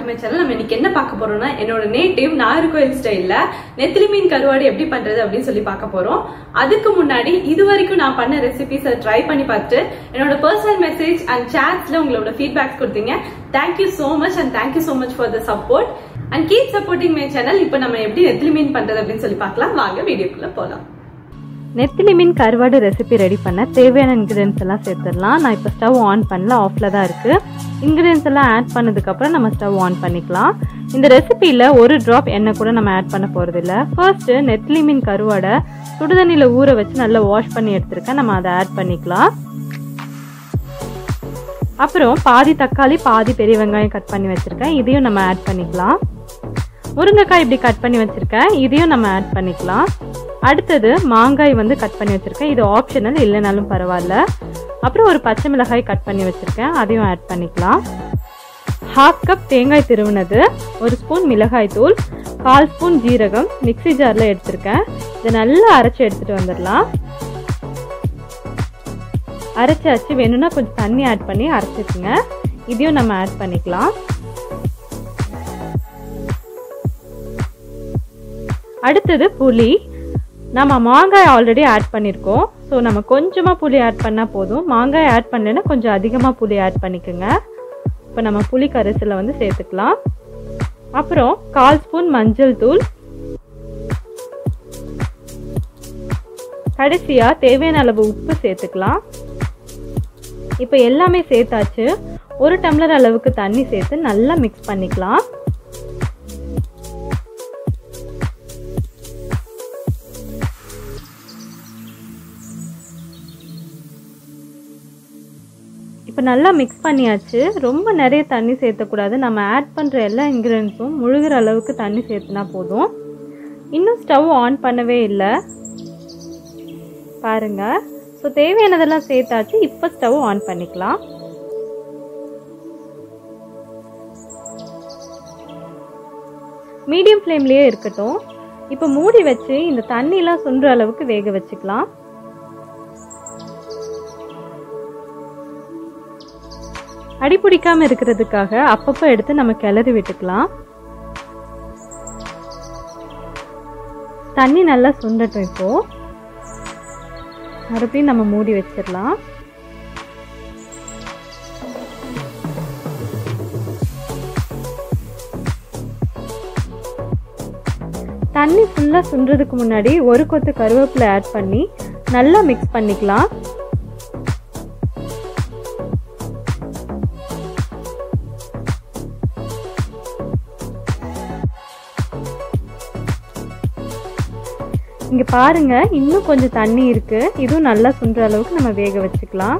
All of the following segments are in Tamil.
மை சேனல் நம்ம இன்னைக்கு என்ன பார்க்க போறோம்னா என்னோட நேட்டிவ் நாகர்கோயில் ஸ்டைல்ல நெத்திலி மீன் கருவாடு எப்படி பண்றது அப்படின்னு சொல்லி பார்க்க போறோம் அதுக்கு முன்னாடி இது வரைக்கும் நான் பண்ண ரெசிபிஸை ட்ரை பண்ணி பார்த்துட்டு என்னோட பர்சனல் மெசேஜ் அண்ட் சாட்ஸ்ல உங்களோட ஃபீட்பேக்ஸ் கொடுத்தீங்க thank you so much and thank you so much for the support and keep supporting my channel இப்போ நம்ம எப்படி நெத்திலி மீன் பண்றது அப்படின்னு சொல்லி பார்க்கலாம் வாங்க வீடியோக்குள்ள போலாம் நெத்திலி மீன் கருவாடு ரெசிபி ரெடி பண்ண தேவையான இன்க்ரீடியன்ஸ் எல்லாம் சேர்த்துடலாம் நான் இப்போ ஸ்டவ் ஆன் பண்ணல ஆஃப்ல தான் இருக்கு இன்க்ரீடியன்ஸ் எல்லாம் ஆட் பண்ணதுக்கப்புறம் நம்ம ஸ்டவ் ஆன் பண்ணிக்கலாம் இந்த ரெசிபியில் ஒரு ட்ராப் எண்ணெய் கூட நம்ம ஆட் பண்ண போகிறது இல்லை ஃபர்ஸ்ட் நெத்திலி மீன் கருவாடை சுடுதண்ணியில் ஊற வச்சு நல்லா வாஷ் பண்ணி எடுத்திருக்கேன் நம்ம அதை ஆட் பண்ணிக்கலாம் அப்புறம் பாதி தக்காளி பாதி பெரிய வெங்காயம் கட் பண்ணி வச்சிருக்கேன் இதையும் நம்ம ஆட் பண்ணிக்கலாம் முருங்கைக்காய் இப்படி கட் பண்ணி வச்சிருக்கேன் இதையும் நம்ம ஆட் பண்ணிக்கலாம் அடுத்தது மாங்காய் வந்து கட் பண்ணி வச்சிருக்கேன் இது ஆப்ஷனல் இல்லைனாலும் பரவாயில்ல அப்புறம் ஒரு பச்சை மிளகாய் கட் பண்ணி வச்சிருக்கேன் அதையும் ஆட் பண்ணிக்கலாம் ஹாஃப் கப் தேங்காய் திருவுனது ஒரு ஸ்பூன் மிளகாய் தூள் கால் ஸ்பூன் ஜீரகம் மிக்சி ஜாரில் எடுத்திருக்கேன் இதை நல்லா அரைச்சி எடுத்துட்டு வந்துடலாம் அரைச்சாச்சு வேணும்னா கொஞ்சம் தண்ணி ஆட் பண்ணி அரைச்சிக்குங்க இதையும் நம்ம ஆட் பண்ணிக்கலாம் அடுத்தது புளி நம்ம மாங்காய் ஆல்ரெடி ஆட் பண்ணியிருக்கோம் ஸோ நம்ம கொஞ்சமாக புளி ஆட் பண்ணால் போதும் மாங்காய் ஆட் பண்ணலைன்னா கொஞ்சம் அதிகமாக புளி ஆட் பண்ணிக்கோங்க இப்போ நம்ம புளி கரைசலை வந்து சேர்த்துக்கலாம் அப்புறம் கால் ஸ்பூன் மஞ்சள் தூள் கடைசியாக தேவையான அளவு உப்பு சேர்த்துக்கலாம் இப்போ எல்லாமே சேர்த்தாச்சு ஒரு டம்ளர் அளவுக்கு தண்ணி சேர்த்து நல்லா மிக்ஸ் பண்ணிக்கலாம் இப்போ நல்லா மிக்ஸ் பண்ணியாச்சு ரொம்ப நிறைய தண்ணி சேர்த்தக்கூடாது நம்ம ஆட் பண்ணுற எல்லா இன்க்ரீடியன்ஸும் முழுகிற அளவுக்கு தண்ணி சேர்த்துனா போதும் இன்னும் ஸ்டவ் ஆன் பண்ணவே இல்லை பாருங்க ஸோ தேவையானதெல்லாம் சேர்த்தாச்சு இப்போ ஸ்டவ் ஆன் பண்ணிக்கலாம் மீடியம் ஃப்ளேம்லேயே இருக்கட்டும் இப்போ மூடி வச்சு இந்த தண்ணிலாம் சுண்டுற அளவுக்கு வேக வச்சுக்கலாம் அடி பிடிக்காம இருக்கிறதுக்காக அப்பப்போ எடுத்து நம்ம கிளறி விட்டுக்கலாம் தண்ணி நல்லா சுண்டட்டும் இப்போ மறுபடியும் நம்ம மூடி வச்சிடலாம் தண்ணி ஃபுல்லாக சுண்டுறதுக்கு முன்னாடி ஒரு கொத்து கருவேப்பிலை ஆட் பண்ணி நல்லா மிக்ஸ் பண்ணிக்கலாம் இங்க பாருங்க இன்னும் கொஞ்சம் தண்ணி இருக்கு இதுவும் நல்லா சுண்டுற அளவுக்கு நம்ம வேக வச்சுக்கலாம்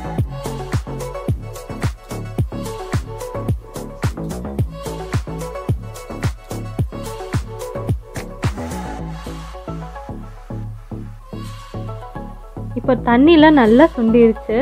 இப்போ தண்ணிலாம் நல்லா சுண்டிருச்சு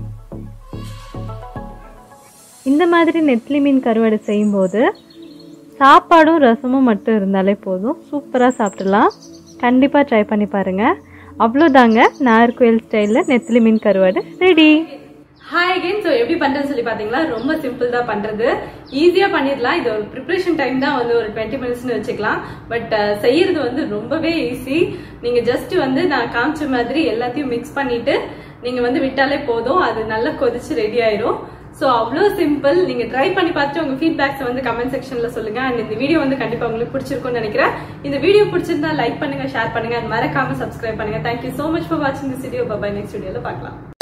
இந்த மாதிரி நெத்திலி மீன் கருவாடு செய்யும்போது சாப்பாடும் ரசமும் மட்டும் இருந்தாலே போதும் சூப்பராக சாப்பிடலாம் கண்டிப்பாக ட்ரை பண்ணி பாருங்கள் அவ்வளோதாங்க நாகர்கோயில் ஸ்டைலில் நெத்திலி மீன் கருவாடு ரெடி ஹாய் அகைன் ஸோ எப்படி பண்றதுன்னு சொல்லி பாத்தீங்களா ரொம்ப சிம்பிள் தான் பண்றது ஈஸியா பண்ணிடலாம் இது ஒரு ப்ரிப்பரேஷன் டைம் தான் வந்து ஒரு டுவெண்ட்டி மினிட்ஸ்னு வச்சுக்கலாம் பட் செய்யறது வந்து ரொம்பவே ஈஸி நீங்க ஜஸ்ட் வந்து நான் காமிச்ச மாதிரி எல்லாத்தையும் மிக்ஸ் பண்ணிட்டு நீங்க வந்து விட்டாலே போதும் அது நல்லா கொதிச்சு ரெடி ஆயிரும் ஸோ அவ்வளோ சிம்பிள் நீங்க ட்ரை பண்ணி பார்த்துட்டு உங்க ஃபீட்பேக்ஸ் வந்து கமெண்ட் செக்ஷன்ல சொல்லுங்க அண்ட் இந்த வீடியோ வந்து கண்டிப்பா உங்களுக்கு பிடிச்சிருக்கும்னு நினைக்கிறேன் இந்த வீடியோ பிடிச்சிருந்தா லைக் பண்ணுங்க ஷேர் பண்ணுங்க and மறக்காம சப்ஸ்கிரைப் பண்ணுங்க தேங்க்யூ so மச் ஃபார் வாட்சிங் திஸ் வீடியோ பாய் நெக்ஸ்ட் வீடியோல பார்க்கலாம்